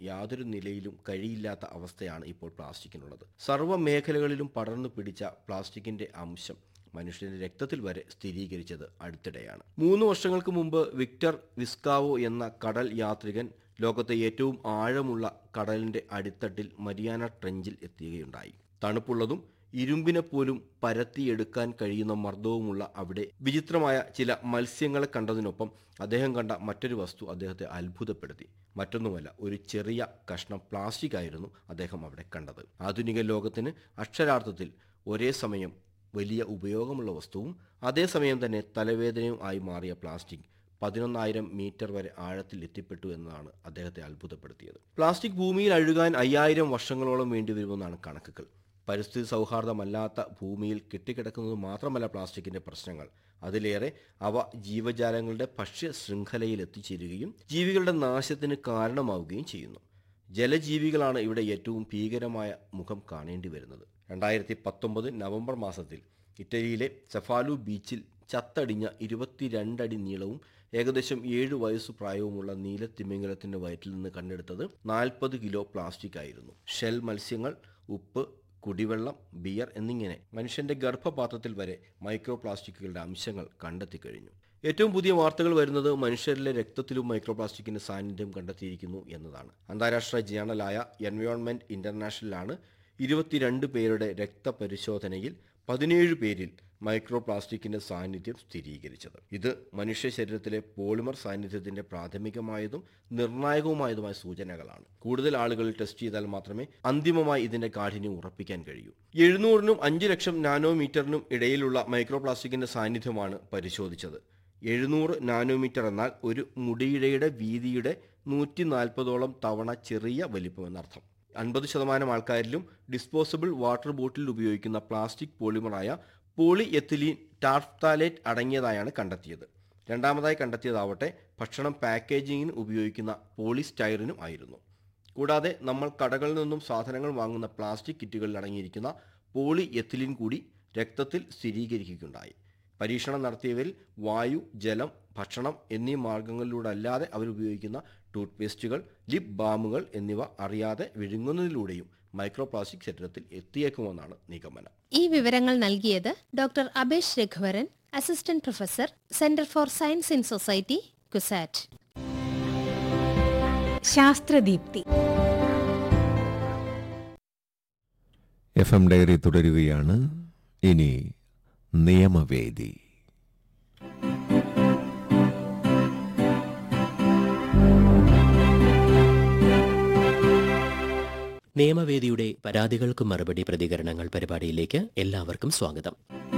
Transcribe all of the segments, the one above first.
യാതൊരു നിലയിലും കഴിയില്ലാത്ത അവസ്ഥയാണ് ഇപ്പോൾ പ്ലാസ്റ്റിക്കിനുള്ളത് സർവ്വ മേഖലകളിലും പടർന്നു പിടിച്ച പ്ലാസ്റ്റിക്കിന്റെ അംശം മനുഷ്യന്റെ രക്തത്തിൽ വരെ സ്ഥിരീകരിച്ചത് അടുത്തിടെയാണ് മൂന്ന് വർഷങ്ങൾക്ക് മുമ്പ് വിക്ടർ വിസ്കാവോ എന്ന കടൽ യാത്രികൻ ലോകത്തെ ഏറ്റവും ആഴമുള്ള കടലിന്റെ അടിത്തട്ടിൽ മരിയാന ട്രെഞ്ചിൽ എത്തുകയുണ്ടായി തണുപ്പുള്ളതും ഇരുമ്പിനെ പോലും പരത്തിയെടുക്കാൻ കഴിയുന്ന മർദ്ദവുമുള്ള അവിടെ വിചിത്രമായ ചില മത്സ്യങ്ങളെ കണ്ടതിനൊപ്പം അദ്ദേഹം കണ്ട മറ്റൊരു വസ്തു അദ്ദേഹത്തെ അത്ഭുതപ്പെടുത്തി മറ്റൊന്നുമല്ല ഒരു ചെറിയ കഷ്ണം പ്ലാസ്റ്റിക് ആയിരുന്നു അദ്ദേഹം അവിടെ കണ്ടത് ആധുനിക ലോകത്തിന് അക്ഷരാർത്ഥത്തിൽ ഒരേ സമയം വലിയ ഉപയോഗമുള്ള വസ്തുവും അതേസമയം തന്നെ തലവേദനയും ആയി മാറിയ പ്ലാസ്റ്റിക് പതിനൊന്നായിരം മീറ്റർ വരെ ആഴത്തിൽ എത്തിപ്പെട്ടു എന്നതാണ് അദ്ദേഹത്തെ അത്ഭുതപ്പെടുത്തിയത് പ്ലാസ്റ്റിക് ഭൂമിയിൽ അഴുകാൻ അയ്യായിരം വർഷങ്ങളോളം വേണ്ടിവരുമെന്നാണ് കണക്കുകൾ പരിസ്ഥിതി സൗഹാർദ്ദമല്ലാത്ത ഭൂമിയിൽ കെട്ടിക്കിടക്കുന്നത് മാത്രമല്ല പ്ലാസ്റ്റിക്കിന്റെ പ്രശ്നങ്ങൾ അതിലേറെ അവ ജീവജാലങ്ങളുടെ ഭക്ഷ്യ ശൃംഖലയിൽ എത്തിച്ചേരുകയും ജീവികളുടെ നാശത്തിന് കാരണമാവുകയും ചെയ്യുന്നു ജലജീവികളാണ് ഇവിടെ ഏറ്റവും ഭീകരമായ മുഖം കാണേണ്ടി വരുന്നത് രണ്ടായിരത്തി പത്തൊമ്പത് നവംബർ മാസത്തിൽ ഇറ്റലിയിലെ സെഫാലു ബീച്ചിൽ ചത്തടിഞ്ഞ ഇരുപത്തിരണ്ടടി നീളവും ഏകദേശം ഏഴ് വയസ്സു പ്രായവുമുള്ള നീലത്തിമിംഗലത്തിന്റെ വയറ്റിൽ നിന്ന് കണ്ടെടുത്തത് നാൽപ്പത് കിലോ പ്ലാസ്റ്റിക് ആയിരുന്നു ഷെൽ മത്സ്യങ്ങൾ ഉപ്പ് കുടിവെള്ളം ബിയർ എന്നിങ്ങനെ മനുഷ്യന്റെ ഗർഭപാത്രത്തിൽ വരെ മൈക്രോ പ്ലാസ്റ്റിക്കുകളുടെ അംശങ്ങൾ കണ്ടെത്തി കഴിഞ്ഞു ഏറ്റവും പുതിയ വാർത്തകൾ വരുന്നത് മനുഷ്യരിലെ രക്തത്തിലും മൈക്രോ പ്ലാസ്റ്റിക്കിന്റെ സാന്നിധ്യം കണ്ടെത്തിയിരിക്കുന്നു എന്നതാണ് അന്താരാഷ്ട്ര ജേണലായ എൻവയോൺമെന്റ് ഇന്റർനാഷണലാണ് ഇരുപത്തിരണ്ട് പേരുടെ രക്തപരിശോധനയിൽ പതിനേഴ് പേരിൽ മൈക്രോ പ്ലാസ്റ്റിക്കിന്റെ സാന്നിധ്യം സ്ഥിരീകരിച്ചത് ഇത് മനുഷ്യ ശരീരത്തിലെ പോളിമർ സാന്നിധ്യത്തിന്റെ പ്രാഥമികമായതും നിർണായകവുമായതുമായ സൂചനകളാണ് കൂടുതൽ ആളുകൾ ടെസ്റ്റ് ചെയ്താൽ മാത്രമേ അന്തിമമായി ഇതിന്റെ കാഠിന്യം ഉറപ്പിക്കാൻ കഴിയൂ എഴുന്നൂറിനും അഞ്ച് ലക്ഷം നാനോമീറ്ററിനും ഇടയിലുള്ള മൈക്രോ പ്ലാസ്റ്റിക്കിന്റെ സാന്നിധ്യമാണ് പരിശോധിച്ചത് എഴുന്നൂറ് നാനോമീറ്റർ എന്നാൽ ഒരു മുടിയിഴയുടെ വീതിയുടെ നൂറ്റി നാൽപ്പതോളം തവണ ചെറിയ വലിപ്പമെന്നർത്ഥം അൻപത് ശതമാനം ആൾക്കാരിലും ഡിസ്പോസബിൾ വാട്ടർ ബോട്ടിൽ ഉപയോഗിക്കുന്ന പ്ലാസ്റ്റിക് പോളിമറായ പോളി എത്തിലീൻ ടാർഫ്താലേറ്റ് അടങ്ങിയതായാണ് കണ്ടെത്തിയത് രണ്ടാമതായി കണ്ടെത്തിയതാവട്ടെ ഭക്ഷണം പാക്കേജിങ്ങിന് ഉപയോഗിക്കുന്ന പോളിസ്റ്റൈറിനും ആയിരുന്നു കൂടാതെ നമ്മൾ കടകളിൽ നിന്നും സാധനങ്ങൾ വാങ്ങുന്ന പ്ലാസ്റ്റിക് കിറ്റുകളിൽ അടങ്ങിയിരിക്കുന്ന പോളി എത്തിലിൻ കൂടി രക്തത്തിൽ സ്ഥിരീകരിക്കുകയുണ്ടായി പരീക്ഷണം നടത്തിയവരിൽ വായു ജലം ഭക്ഷണം എന്നീ മാർഗങ്ങളിലൂടെ അല്ലാതെ അവരുപയോഗിക്കുന്ന ടൂത്ത് പേസ്റ്റുകൾ ലിപ് ബാമുകൾ എന്നിവ അറിയാതെ വിഴുങ്ങുന്നതിലൂടെയും മൈക്രോ പ്ലാസ്റ്റിക് ശരീരത്തിൽ എത്തിയേക്കുമെന്നാണ് നിഗമനം ഈ വിവരങ്ങൾ നൽകിയത് doctor Abesh Raghuvaran assistant professor centre for science in society CUSAT ശാസ്ത്രദീപ്തി എഫ് എം ഡയറി തുടരുകയാണ് ഇനി നിയമവേദി നിയമവേദിയുടെ പരാതികൾക്ക് മറുപടി പ്രതികരണങ്ങൾ പരിപാടിയിലേക്ക് എല്ലാവർക്കും സ്വാഗതം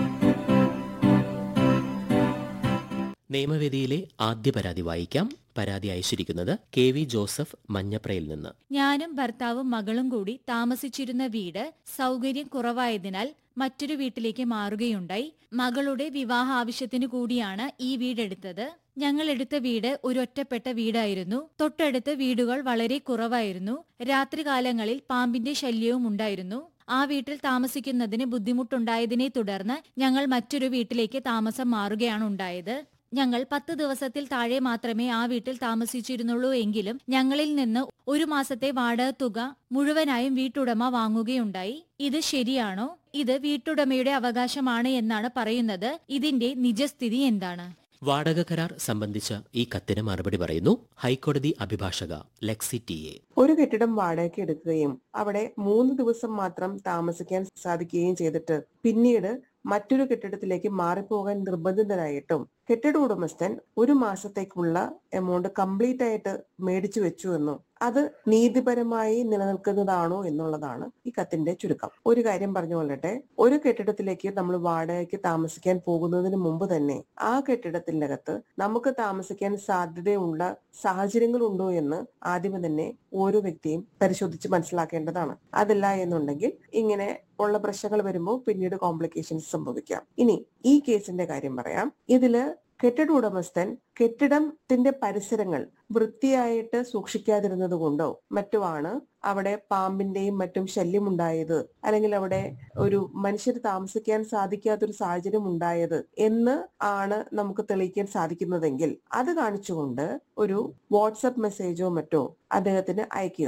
നിയമവേദിയിലെ ആദ്യ പരാതി വായിക്കാം പരാതി അയച്ചിരിക്കുന്നത് കെ വി ജോസഫ് മഞ്ഞപ്രയിൽ നിന്ന് ഞാനും ഭർത്താവും മകളും കൂടി താമസിച്ചിരുന്ന വീട് സൗകര്യം കുറവായതിനാൽ മറ്റൊരു വീട്ടിലേക്ക് മാറുകയുണ്ടായി മകളുടെ വിവാഹ ആവശ്യത്തിനു കൂടിയാണ് ഈ വീടെടുത്തത് ഞങ്ങൾ എടുത്ത വീട് ഒരു ഒറ്റപ്പെട്ട വീടായിരുന്നു തൊട്ടടുത്ത് വീടുകൾ വളരെ കുറവായിരുന്നു രാത്രികാലങ്ങളിൽ പാമ്പിന്റെ ശല്യവും ഉണ്ടായിരുന്നു ആ വീട്ടിൽ താമസിക്കുന്നതിന് ബുദ്ധിമുട്ടുണ്ടായതിനെ തുടർന്ന് ഞങ്ങൾ മറ്റൊരു വീട്ടിലേക്ക് താമസം മാറുകയാണ് ഉണ്ടായത് ഞങ്ങൾ പത്ത് ദിവസത്തിൽ താഴെ മാത്രമേ ആ വീട്ടിൽ താമസിച്ചിരുന്നുള്ളൂ എങ്കിലും ഞങ്ങളിൽ നിന്ന് ഒരു മാസത്തെ വാടക തുക മുഴുവനായും വീട്ടുടമ വാങ്ങുകയുണ്ടായി ഇത് ശരിയാണോ ഇത് വീട്ടുടമയുടെ അവകാശമാണ് എന്നാണ് പറയുന്നത് ഇതിന്റെ നിജസ്ഥിതി എന്താണ് വാടക കരാർ സംബന്ധിച്ച ഈ കത്തിന് മറുപടി പറയുന്നു ഹൈക്കോടതി അഭിഭാഷക ലെക്സി ടി എ ഒരു കെട്ടിടം വാടകയ്ക്ക് എടുക്കുകയും അവിടെ മൂന്ന് ദിവസം മാത്രം താമസിക്കാൻ സാധിക്കുകയും ചെയ്തിട്ട് പിന്നീട് മറ്റൊരു കെട്ടിടത്തിലേക്ക് മാറിപ്പോകാൻ നിർബന്ധിതനായിട്ടും കെട്ടിട ഉടമസ്ഥൻ ഒരു മാസത്തേക്കുള്ള എമൗണ്ട് കംപ്ലീറ്റ് ആയിട്ട് മേടിച്ചു വെച്ചു എന്നും അത് നീതിപരമായി നിലനിൽക്കുന്നതാണോ എന്നുള്ളതാണ് ഈ കത്തിന്റെ ചുരുക്കം ഒരു കാര്യം പറഞ്ഞു കൊള്ളട്ടെ ഒരു കെട്ടിടത്തിലേക്ക് നമ്മൾ വാടകയ്ക്ക് താമസിക്കാൻ പോകുന്നതിന് മുമ്പ് തന്നെ ആ കെട്ടിടത്തിനകത്ത് നമുക്ക് താമസിക്കാൻ സാധ്യതയുള്ള സാഹചര്യങ്ങൾ ഉണ്ടോ എന്ന് ആദ്യമേ തന്നെ ഓരോ വ്യക്തിയും പരിശോധിച്ച് മനസ്സിലാക്കേണ്ടതാണ് അതല്ല എന്നുണ്ടെങ്കിൽ ഇങ്ങനെ ഉള്ള പ്രശ്നങ്ങൾ വരുമ്പോൾ പിന്നീട് കോംപ്ലിക്കേഷൻസ് സംഭവിക്കാം ഇനി ഈ കേസിന്റെ കാര്യം പറയാം ഇതില് കെട്ടിട ഉടമസ്ഥൻ കെട്ടിടത്തിന്റെ പരിസരങ്ങൾ വൃത്തിയായിട്ട് സൂക്ഷിക്കാതിരുന്നത് കൊണ്ടോ മറ്റുമാണ് അവിടെ പാമ്പിന്റെയും മറ്റും ശല്യമുണ്ടായത് അല്ലെങ്കിൽ അവിടെ ഒരു മനുഷ്യർ താമസിക്കാൻ സാധിക്കാത്തൊരു സാഹചര്യം ഉണ്ടായത് എന്ന് ആണ് നമുക്ക് തെളിയിക്കാൻ സാധിക്കുന്നതെങ്കിൽ അത് കാണിച്ചുകൊണ്ട് ഒരു വാട്സപ്പ് മെസ്സേജോ മറ്റോ അദ്ദേഹത്തിന് അയക്കുക